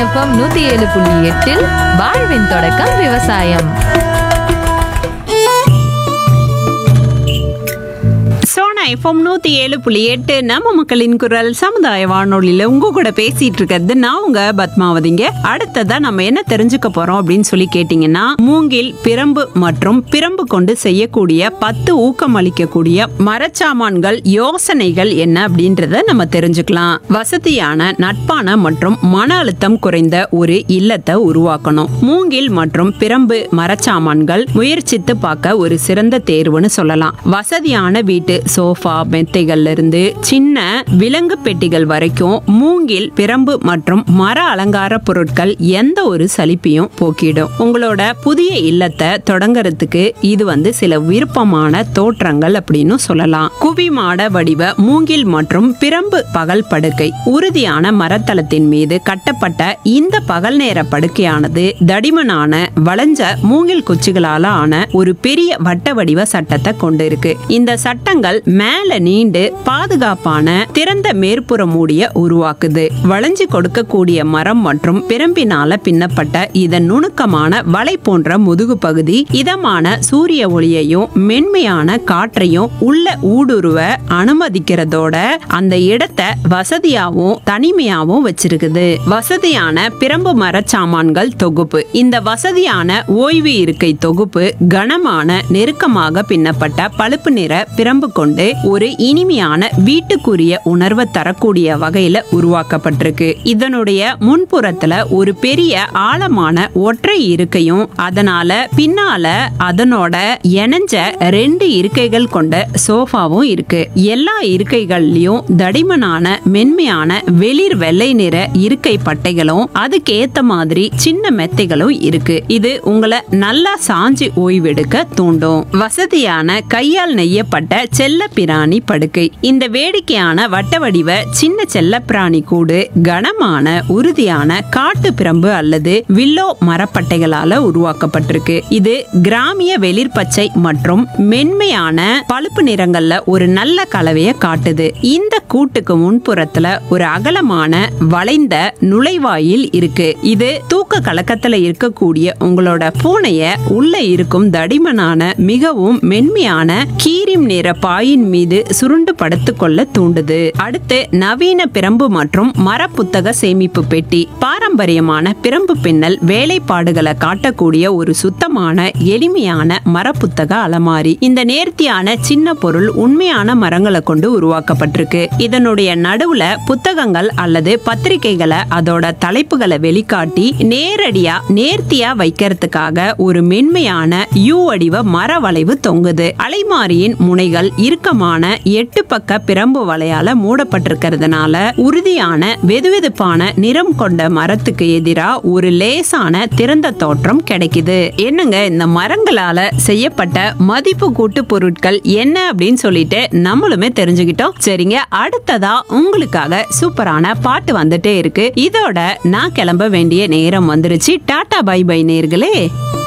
FM நூத்தி ஏழு புள்ளி எட்டில் வாழ்வின் தொடக்கம் விவசாயம் சோனா எஃப்எம் நூத்தி ஏழு புள்ளி எட்டு நம்ம மக்களின் குரல் சமுதாய வானொலியில உங்க கூட பேசிட்டு இருக்கிறது நான் உங்க பத்மாவதிங்க அடுத்ததா நம்ம என்ன தெரிஞ்சுக்க போறோம் அப்படின்னு சொல்லி கேட்டீங்கன்னா மூங்கில் பிரம்பு மற்றும் பிரம்பு கொண்டு செய்யக்கூடிய பத்து ஊக்கம் அளிக்கக்கூடிய மரச்சாமான்கள் யோசனைகள் என்ன அப்படின்றத நம்ம தெரிஞ்சுக்கலாம் வசதியான நட்பான மற்றும் மன அழுத்தம் குறைந்த ஒரு இல்லத்தை உருவாக்கணும் மூங்கில் மற்றும் பிரம்பு மரச்சாமான்கள் முயற்சித்து பார்க்க ஒரு சிறந்த தேர்வுன்னு சொல்லலாம் வசதியான வீட்டு சோஃபா மெத்தைகள்ல இருந்து சின்ன விலங்கு பெட்டிகள் வரைக்கும் மூங்கில் பிரம்பு மற்றும் மர அலங்கார பொருட்கள் எந்த ஒரு சலிப்பையும் போக்கிடும் உங்களோட புதிய இல்லத்தை தொடங்கறதுக்கு இது வந்து சில விருப்பமான தோற்றங்கள் அப்படின்னு சொல்லலாம் குவி மாட வடிவ மூங்கில் மற்றும் பிரம்பு பகல் படுக்கை உறுதியான மரத்தளத்தின் மீது கட்டப்பட்ட இந்த பகல் நேர படுக்கையானது தடிமனான வளைஞ்ச மூங்கில் குச்சிகளால ஆன ஒரு பெரிய வட்ட வடிவ சட்டத்தை கொண்டு இருக்கு இந்த சட்டங்கள் மேல நீண்டு பாதுகாப்பான திறந்த மேற்புற மூடிய உருவாக்குது வளைஞ்சு கொடுக்கக்கூடிய மரம் மற்றும் பிரம்பினால பின்னப்பட்ட இதன் நுணுக்கமான வலை போன்ற முதுகு பகுதி இதமான சூரிய ஒளியையும் மென்மையான காற்றையும் உள்ள ஊடுருவ அனுமதிக்கிறதோட அந்த இடத்தை வசதியாவும் தனிமையாவும் வச்சிருக்குது வசதியான பிரம்பு மரச்சாமான்கள் தொகுப்பு இந்த வசதியான ஓய்வு இருக்கை தொகுப்பு கனமான நெருக்கமாக பின்னப்பட்ட பழுப்பு நிற பிரம்பு கொண்டு ஒரு இனிமையான வீட்டுக்குரிய உணர்வை தரக்கூடிய வகையில உருவாக்கப்பட்டிருக்கு இதனுடைய முன்புறத்துல ஒரு பெரிய ஆழமான ஒற்றை இருக்கையும் அதனால பின்னால அதனோட இணைஞ்ச ரெண்டு இருக்கைகள் கொண்ட சோஃபாவும் இருக்கு எல்லா இருக்கைகள்லயும் தடிமனான மென்மையான வெளிர் வெள்ளை நிற இருக்கை பட்டைகளும் அதுக்கேத்த மாதிரி சின்ன மெத்தைகளும் இருக்கு இது உங்களை நல்லா சாஞ்சி ஓய்வெடுக்க தூண்டும் வசதியான கையால் நெய்யப்பட்ட செல்ல பிராணி படுக்கை இந்த வேடிக்கையான வட்ட வடிவ சின்ன செல்ல பிராணி கூடு கனமான உறுதியான காட்டு பிரம்பு அல்லது வில்லோ மரப்பட்டைகளால உருவாக்கப்பட்டிருக்கு இது கிராமிய வெளிர் பச்சை மற்றும் மென்மையான பழுப்பு நிறங்கள்ல ஒரு நல்ல கலவையை காட்டுது இந்த கூட்டுக்கு முன்புறத்துல ஒரு அகலமான வளைந்த நுழைவாயில் இருக்கு இது தூக்க கலக்கத்துல இருக்கக்கூடிய உங்களோட பூனைய உள்ள இருக்கும் தடிமனான மிகவும் மென்மையான கீரிம் நிற பாயின் மீது சுருண்டு படுத்துக்கொள்ள தூண்டுது அடுத்து நவீன பிரம்பு மற்றும் மர புத்தக சேமிப்பு பெட்டி பாரம்பரியமான பிரம்பு பின்னல் வேலைப்பாடுகளை காட்டக்கூடிய ஒரு சுத்தமான எளிமையான மரப்புத்தக அலமாரி இந்த நேர்த்தியான சின்ன பொருள் உண்மையான மரங்களை கொண்டு உருவாக்கப்பட்டிருக்கு இதனுடைய நடுவுல புத்தகங்கள் அல்லது பத்திரிகைகளை அதோட தலைப்புகளை வெளிக்காட்டி நேரடியா நேர்த்தியா வைக்கிறதுக்காக ஒரு மென்மையான யூ வடிவ மர வளைவு தொங்குது அலைமாரியின் முனைகள் இறுக்கமான எட்டு பக்க பிரம்பு வலையால மூடப்பட்டிருக்கிறதுனால உறுதியான வெதுவெதுப்பான நிறம் கொண்ட மரத்துக்கு எதிரா ஒரு லேசான திறந்த தோற்றம் கிடைக்குது என்னங்க இந்த மரங்களால செய்யப்பட்ட மதிப்பு கூட்டு பொருட்கள் என்ன அப்படின்னு சொல்லிட்டு நம்மளுமே தெரிஞ்சுக்கிட்டோம் சரிங்க அடுத்ததா உங்களுக்காக சூப்பரான பாட்டு வந்துட்டே இருக்கு இதோட நான் கிளம்ப வேண்டிய நேரம் வந்துருச்சு டாடா பை பை நேர்களே